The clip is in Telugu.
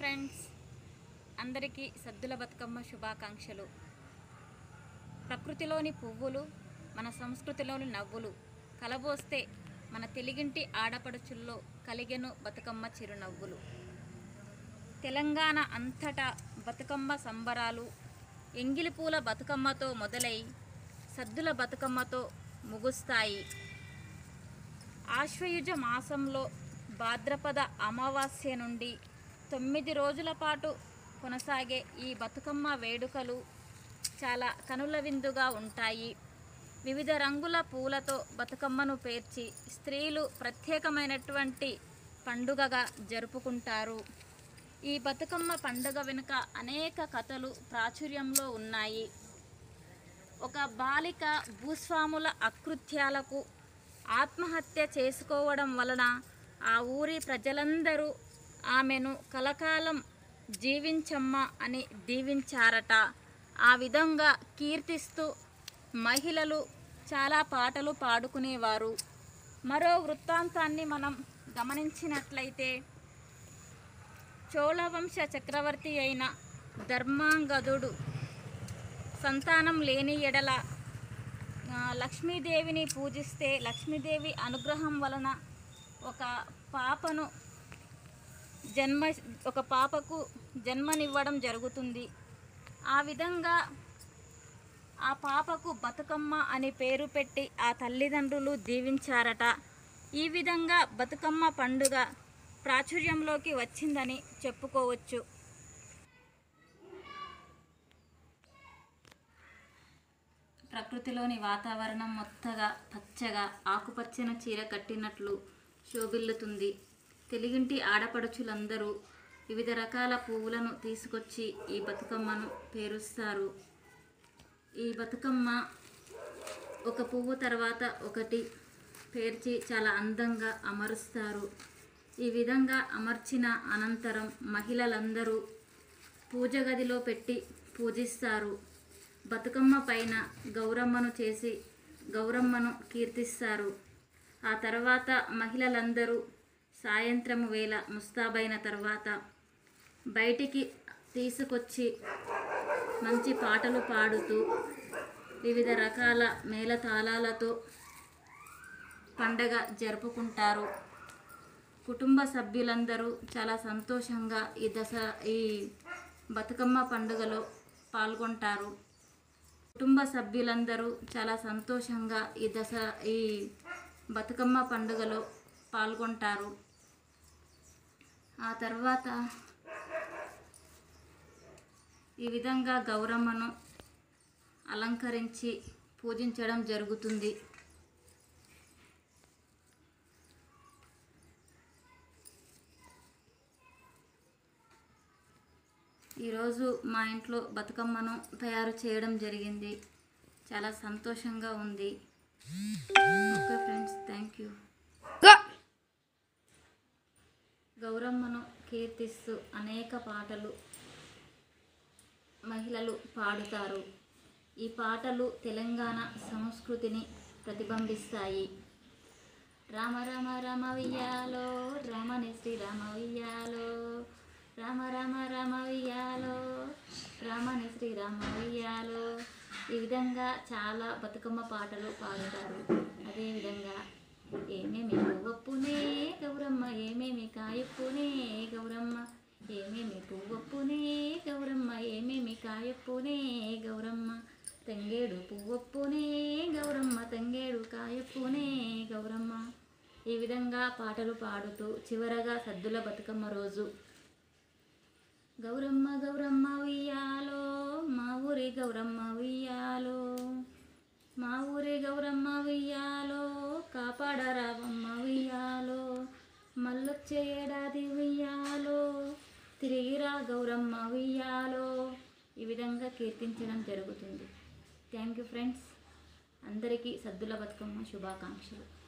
ఫ్రెండ్స్ అందరికీ సద్దుల బతుకమ్మ శుభాకాంక్షలు ప్రకృతిలోని పువ్వులు మన సంస్కృతిలోని నవ్వులు కలబోస్తే మన తెలుగింటి ఆడపడుచుల్లో కలిగెను బతుకమ్మ చిరునవ్వులు తెలంగాణ అంతటా బతుకమ్మ సంబరాలు ఎంగిలిపూల బతుకమ్మతో మొదలై సద్దుల బతుకమ్మతో ముగుస్తాయి ఆశ్వయుజ మాసంలో భాద్రపద అమావాస్య నుండి తొమ్మిది రోజుల పాటు కొనసాగే ఈ బతుకమ్మ వేడుకలు చాలా కనుల విందుగా ఉంటాయి వివిధ రంగుల పూలతో బతుకమ్మను పేర్చి స్త్రీలు ప్రత్యేకమైనటువంటి పండుగగా జరుపుకుంటారు ఈ బతుకమ్మ పండుగ వెనుక అనేక కథలు ప్రాచుర్యంలో ఉన్నాయి ఒక బాలిక భూస్వాముల అకృత్యాలకు ఆత్మహత్య చేసుకోవడం వలన ఆ ఊరి ప్రజలందరూ ఆమెను కలకాలం జీవించమ్మ అని దీవించారట ఆ విధంగా కీర్తిస్తూ మహిళలు చాలా పాటలు పాడుకునేవారు మరో వృత్తాంతాన్ని మనం గమనించినట్లయితే చోళవంశ చక్రవర్తి అయిన ధర్మాంగదుడు సంతానం లేని ఎడల ఆ, లక్ష్మీదేవిని పూజిస్తే లక్ష్మీదేవి అనుగ్రహం వలన ఒక పాపను జన్మ ఒక పాపకు జన్మనివ్వడం జరుగుతుంది ఆ విధంగా ఆ పాపకు బతుకమ్మ అని పేరు పెట్టి ఆ తల్లిదండ్రులు దీవించారట ఈ విధంగా బతుకమ్మ పండుగ ప్రాచుర్యంలోకి వచ్చిందని చెప్పుకోవచ్చు ప్రకృతిలోని వాతావరణం మొత్తగా పచ్చగా ఆకుపచ్చన చీర కట్టినట్లు శోభిల్లుతుంది తెలుగింటి ఆడపడుచులందరూ వివిధ రకాల పువ్వులను తీసుకొచ్చి ఈ బతుకమ్మను పేరుస్తారు ఈ బతుకమ్మ ఒక పువ్వు తర్వాత ఒకటి పేర్చి చాలా అందంగా అమరుస్తారు ఈ విధంగా అమర్చిన అనంతరం మహిళలందరూ పూజ గదిలో పెట్టి పూజిస్తారు బతుకమ్మ పైన గౌరమ్మను చేసి గౌరమ్మను కీర్తిస్తారు ఆ తర్వాత మహిళలందరూ సాయంత్రం వేళ ముస్తాబైన తర్వాత బయటికి తీసుకొచ్చి మంచి పాటలు పాడుతూ వివిధ రకాల మేళతాళాలతో పండగ జరుపుకుంటారు కుటుంబ సభ్యులందరూ చాలా సంతోషంగా ఈ దస ఈ బతుకమ్మ పండుగలో పాల్గొంటారు కుటుంబ సభ్యులందరూ చాలా సంతోషంగా ఈ దస ఈ బతుకమ్మ పండుగలో పాల్గొంటారు ఆ తర్వాత ఈ విధంగా గౌరమ్మను అలంకరించి పూజించడం జరుగుతుంది ఈరోజు మా ఇంట్లో బతుకమ్మను తయారు చేయడం జరిగింది చాలా సంతోషంగా ఉంది ఓకే ఫ్రెండ్స్ థ్యాంక్ యూ గౌరమ్మను కీర్తిస్తూ అనేక పాటలు మహిళలు పాడుతారు ఈ పాటలు తెలంగాణ సంస్కృతిని ప్రతిబింబిస్తాయి రామ రామ రామ వియ్యాలో రామని శ్రీరామ వియ్యాలో రామ రామ రామ వియ్యాలో రామని శ్రీరామ వియ్యాలో ఈ విధంగా చాలా బతుకమ్మ పాటలు పాడుతారు అదేవిధంగా ఏమేమి పువ్వప్పునే గౌరమ్మ ఏమేమి కాయప్పునే గౌరమ్మ ఏమేమి పువ్వప్పునే గౌరమ్మ ఏమేమి కాయప్పునే గౌరమ్మ తంగేడు పువ్వప్పునే గౌరమ్మ తంగేడు కాయప్పునే గౌరమ్మ ఈ విధంగా పాటలు పాడుతూ చివరగా సద్దుల బతుకమ్మ రోజు గౌరమ్మ గౌరమ్మ ఉయ్యాలో మా ఊరి గౌరమ్మ ఉయ్యాలో మా ఊరి గౌరమ్మ ఉయ్యాలో కాపాడరావమ్మ ఉయ్యాలో మళ్ళొచ్చే ఏడాది ఉయ్యాలో తిరిగిరా గౌరమ్మ ఉయ్యాలో ఈ విధంగా కీర్తించడం జరుగుతుంది థ్యాంక్ యూ ఫ్రెండ్స్ అందరికీ సద్దుల బతుకమ్మ శుభాకాంక్షలు